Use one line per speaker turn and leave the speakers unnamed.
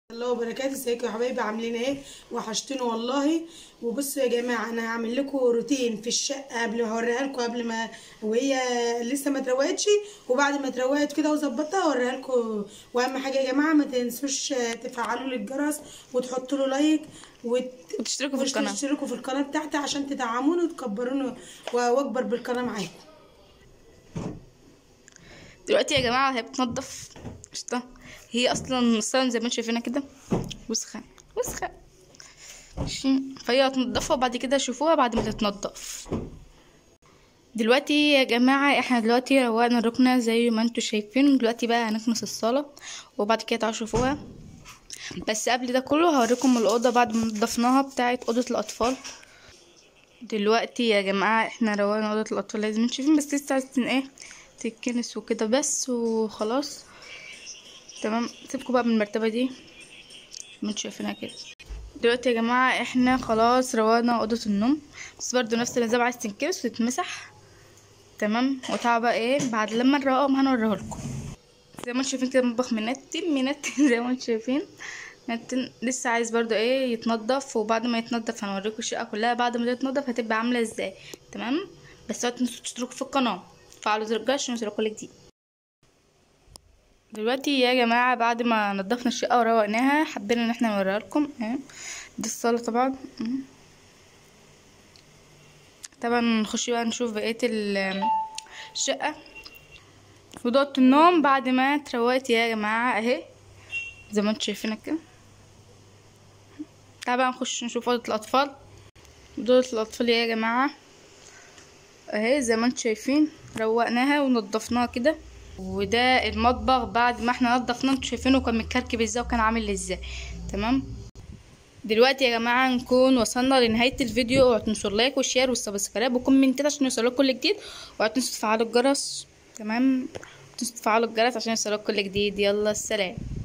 الله وبركاته ازيكم يا حبايبي عاملين ايه وحشتوني والله وبصوا يا جماعه انا هعمل لكم روتين في الشقه قبل ما اوريها لكم قبل ما وهي لسه ما اتروقتش وبعد ما اتروقت كده وظبطتها اوريها لكم واهم حاجه يا جماعه ما تنسوش تفعلوا لي الجرس وتحطوا له لايك وت...
وتشتركوا في القناة.
وتشتركوا في القناه بتاعتي عشان تدعموني وتكبروني واكبر بالقناه معاكم
دلوقتي يا جماعة هي بتنضف قشطة هي أصلا الصالون زي ما انتم شايفينها كده وسخة وسخة ماشي فهي هتنضفها وبعد كده شوفوها بعد ما تتنضف دلوقتي يا جماعة احنا دلوقتي روقنا الركنة زي ما انتوا شايفين دلوقتي بقى هنكنس الصالة وبعد كده تعالوا شوفوها بس قبل ده كله هوريكم الأوضة بعد ما نضفناها بتاعت أوضة الأطفال دلوقتي يا جماعة احنا روقنا أوضة الأطفال لازم انتوا شايفين بس لسه عايزين ايه تتكنس وكده بس وخلاص تمام سيبكوا بقى من المرتبة دي ما انتوا شايفينها كده دلوقتي يا جماعة احنا خلاص روقنا أوضة النوم بس برضه نفس النظام عايز تنكنس وتتمسح تمام وتعالوا بقى ايه بعد لما نروقهم هنوريه لكم زي ما انتوا شايفين كده مطبخ منتن منتن زي ما انتوا شايفين منتن لسه عايز برضو ايه يتنضف وبعد ما يتنضف هنوريكم الشقة كلها بعد ما تتنضف هتبقى عاملة ازاي تمام بس لا تنسوا تشتركوا في القناة فعلوا زر الجرس عشان يوصلكوا كل جديد دلوقتي يا جماعة بعد ما نضفنا الشقة وروقناها حبينا ان احنا نوريها لكم اهي دي الصالة طبعا مم. طبعا نخش بقى نشوف بقية ال- الشقة وضوء النوم بعد ما اتروقت يا جماعة اهي زي ما انتوا شايفينها كده تعالوا بقى نخش نشوف اوضة الاطفال اوضة الاطفال يا جماعة اهي زي ما انتوا شايفين روقناها ونضفناها كده وده المطبخ بعد ما احنا نضفناه انتوا شايفينه كان متكركب ازاي وكان عامل ازاي تمام دلوقتي يا جماعه نكون وصلنا لنهايه الفيديو اوعوا تنسوا اللايك والشير والسبسكرايب وكومنتات عشان يوصلكوا كل جديد اوعوا تنسوا تفعلوا الجرس تمام تنسوا تفعلوا الجرس عشان يوصلكوا كل جديد يلا السلام